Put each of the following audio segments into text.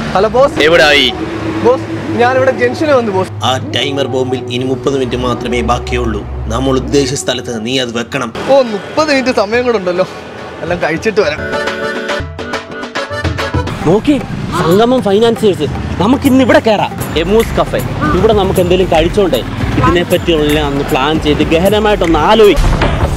Hello boss എവിടായി boss ഞാനിവിടെ ജംഗ്ഷനിൽ വന്നു ബോസ് ആ ടൈമർ ബോംബിൽ ഇനി മുപ്പത് മിനിറ്റ് മാത്രമേ ബാക്കിയുള്ളൂ നമ്മൾ ഉദ്ദേശിച്ച സ്ഥലത്ത് നീ അത് വെക്കണം ഓ മുപ്പത് മിനിറ്റ് സമയം കൂടെ ഉണ്ടല്ലോ എല്ലാം കഴിച്ചിട്ട് വരാം നോക്കി സംഗമം ഫൈനാൻസിയേഴ്സ് നമുക്ക് ഇന്ന് ഇവിടെ കയറാം എമൂസ് കഫേ ഇവിടെ നമുക്ക് എന്തെങ്കിലും കഴിച്ചോണ്ടേ ഇതിനെ പറ്റിയുള്ള ഒന്ന് പ്ലാൻ ചെയ്ത് ഗഹനമായിട്ടൊന്ന് ആലോചിക്കും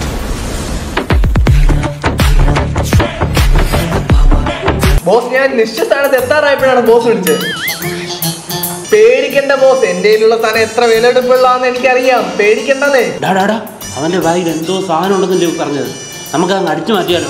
ബോസ് ഞാൻ നിശ്ചയ സ്ഥാനത്ത് എത്താറായപ്പോഴാണ് ബോസ് വിളിച്ചത് പേടിക്കണ്ട ബോസ് എന്റെ കയ്യിലുള്ള സ്ഥാനം എത്ര വിലയെടുപ്പുള്ളതാന്ന് എനിക്കറിയാം പേടിക്കണ്ടെന്നേ ഡാടാടാ അവന്റെ ബാഗിൽ എന്തോ സാധനം ഉണ്ടെന്നല്ലേ പറഞ്ഞത് നമുക്ക് അങ്ങ് അടിച്ചു മാറ്റിയാലോ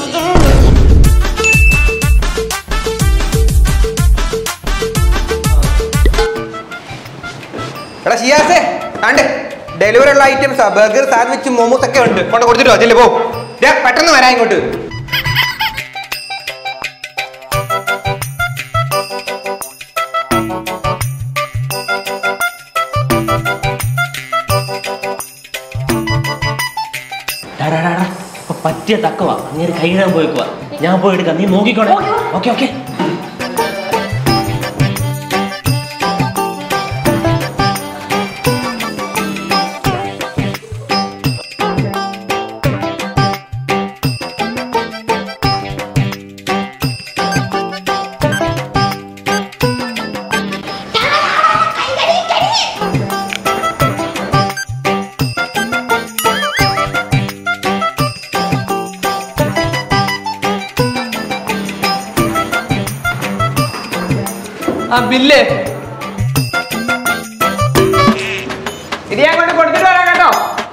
എടാ ഷിയാസേ ആണ്ട് ഡെലിവറി ഉള്ള ഐറ്റംസാ ബർഗർ സാൻഡ്വിച്ച് മോമോസ് ഒക്കെ ഉണ്ട് കൊണ്ട് കൊടുത്തിട്ടോ അതില്ലേ പോ ദേ, പെട്ടെന്ന് വരാം ഇങ്ങോട്ട് ഡാടാടാടാ ഇപ്പൊ പറ്റിയ തക്കവാ അങ്ങനെ കൈയിടാൻ പോയിക്കുവാ ഞാൻ പോയി എടുക്കാം നീ നോക്കിക്കോണേ ഓക്കെ ഓക്കെ ആ ബില്ലേ ഇത് ഞാൻ കൊണ്ട് കൊടുത്തിട്ട് വരാം കേട്ടോ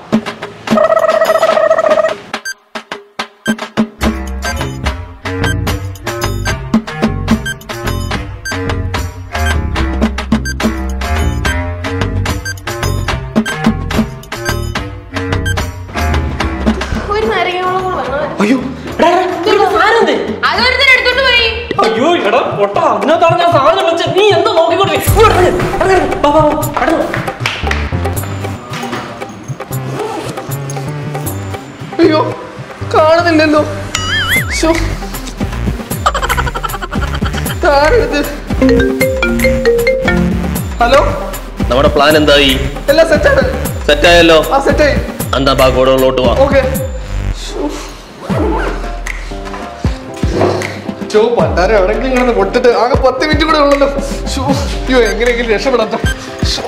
ഒരു നാരങ്ങയോളം കൂടെ വേണം അയ്യോ അതൊരുത്തൻ എടുത്തോണ്ട് പോയി അയ്യോ എടാ പൊട്ട അതിനകത്താണ് ഞാൻ സാധനം വെച്ചത് നീ എന്താ നോക്കിക്കൊണ്ട് അയ്യോ കാണുന്നില്ലല്ലോ ശ്ശോ. ഇതാരിത്? ഹലോ നമ്മുടെ പ്ലാൻ എന്തായി എല്ലാം സെറ്റാണ് സെറ്റായല്ലോ ആ സെറ്റായി എന്താ ബാഗോടുള്ളോട്ട് വാ ഓക്കെ ഷോ പണ്ടാരം എവിടെങ്കിലും കിടന്ന് പൊട്ടിട്ട് ആകെ പത്ത് മിനിറ്റ് കൂടെ ഉള്ളല്ലോ ഷോ അയ്യോ എങ്ങനെയെങ്കിലും രക്ഷപ്പെടാത്ത ശ്ശോ.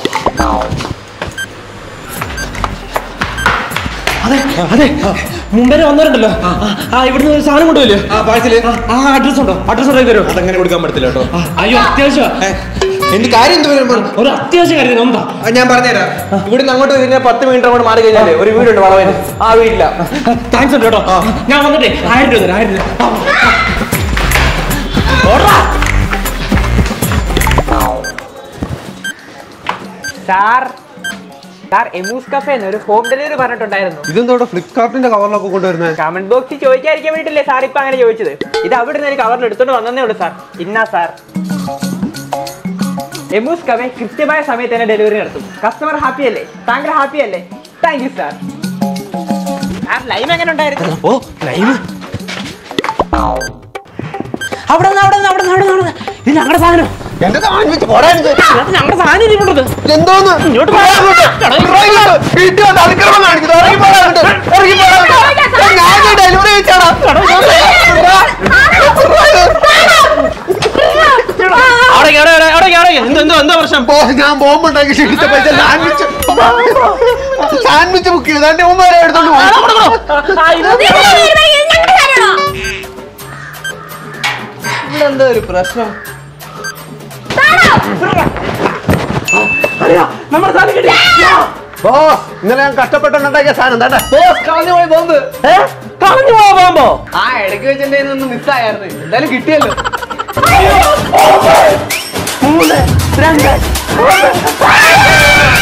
അതെ അതെ മുമ്പേ വന്നവരുണ്ടല്ലോ ആ ഇവിടുന്ന് ഒരു സാധനം കൊണ്ടുവല്ലോ ആ പാഴ്സല് ആ അഡ്രസ് ഉണ്ടോ അഡ്രസ് ഉണ്ടെങ്കിൽ തരുമോ അതങ്ങനെ കൊടുക്കാൻ പറ്റത്തില്ല കേട്ടോ അയ്യോ അത്യാവശ്യം എന്ത് കാര്യം എന്ത് വരുമ്പോൾ ഒരു അത്യാവശ്യം കാര്യം എന്താ ഞാൻ പറഞ്ഞുതരാം ഇവിടുന്ന് അങ്ങോട്ട് വരുന്ന പത്ത് മീറ്റർ അങ്ങോട്ട് മാറി കഴിഞ്ഞാലേ ഒരു വീടുണ്ട് വളവിന് ആ വീട്ടില താങ്ക്സ് ഉണ്ട് കേട്ടോ ഞാൻ വന്നിട്ടേ ആയിരം രൂപ തരാം ആയിരം രൂപ ഓടാ സാർ സാർ എമൂസ് കഫേ ഒരു ഹോം ഡെലിവറി പറഞ്ഞിട്ടുണ്ടായിരുന്നു ഇതെന്തോടെ ഫ്ലിപ്കാർട്ടിന്റെ കവറിലൊക്കെ കൊണ്ടുവരുന്നത് കമന്റ് ബോക്സിൽ ചോദിക്കാതിരിക്കാൻ വേണ്ടിയില്ലേ സാർ ഇപ്പൊ അങ്ങനെ ചോദിച്ചത് ഇത് അവിടെ നിന്ന് ഒരു കവറിൽ എടുത്തോണ്ട് വന്നേ ഉള്ളൂ സാർ ഇന്നാ സാർ എമൂസ് കഫേ കൃത്യമായ സമയത്ത് തന്നെ ഡെലിവറി നടത്തും കസ്റ്റമർ ഹാപ്പി അല്ലേ താങ്കൾ ഹാപ്പി അല്ലേ thank you sir sir live എങ്ങനെ ഉണ്ടായിരുന്നു ഓ ലൈവ് അവിടെ നിന്ന് അവിടെ നിന്ന് അവിടെ നിന്ന് അവിടെ നിന്ന് അവിടെ നിന്ന് ഇത് ഞങ്ങളുടെ സാധനം എന്റെ സാൻഡ്വിച്ച് പോരാനിത് ഇതിനകത്ത് ഞങ്ങളുടെ സാധനം ഇരിപ്പുണ്ടത് എന്തോന്ന് ഇങ്ങോട്ട് പോരാ വാ. അങ്ങോട്ട്. എടാ, ഇറങ്ങി ഇങ്ങോട്ട്. വീട്ടിൽ വന്ന് അതിക്രമം കാണിക്കുന്നു. ഇറങ്ങി പോരാ അങ്ങോട്ട്. ഇറങ്ങി പോരാ അങ്ങോട്ട്. ഞാൻ ഡെലിവറി വെച്ചാടാ അവിടെ അവിടെ അവിടെ അവിടെ എന്തോ എന്തോ എന്തോ പ്രശ്നം ബോസ് ഞാൻ ബോംബ് ഉണ്ടാക്കി ക്ഷണിച്ച പൈസ സാൻഡ്വിച്ച് സാൻഡ്വിച്ച് ബുക്ക് ചെയ്ത് എന്റെ ഉമ്മരെ എടുത്തോണ്ട് പോയി ഇവിടെ എന്താ ഒരു പ്രശ്നം നമ്മുടെ സാധനം കിട്ടി ബോസ് ഇന്നലെ ഞാൻ കഷ്ടപ്പെട്ടുണ്ടാക്കിയ സാധനം എന്താ ബോസ് കളഞ്ഞു പോയി ബോംബ് ഏ? കളഞ്ഞു പോവാ പോകുമ്പോ ആ ഇടയ്ക്ക് വെച്ചിട്ട് ഒന്ന് മിസ്സായിരുന്നു എന്തായാലും കിട്ടിയല്ലോ മൂന്ന് രണ്ട്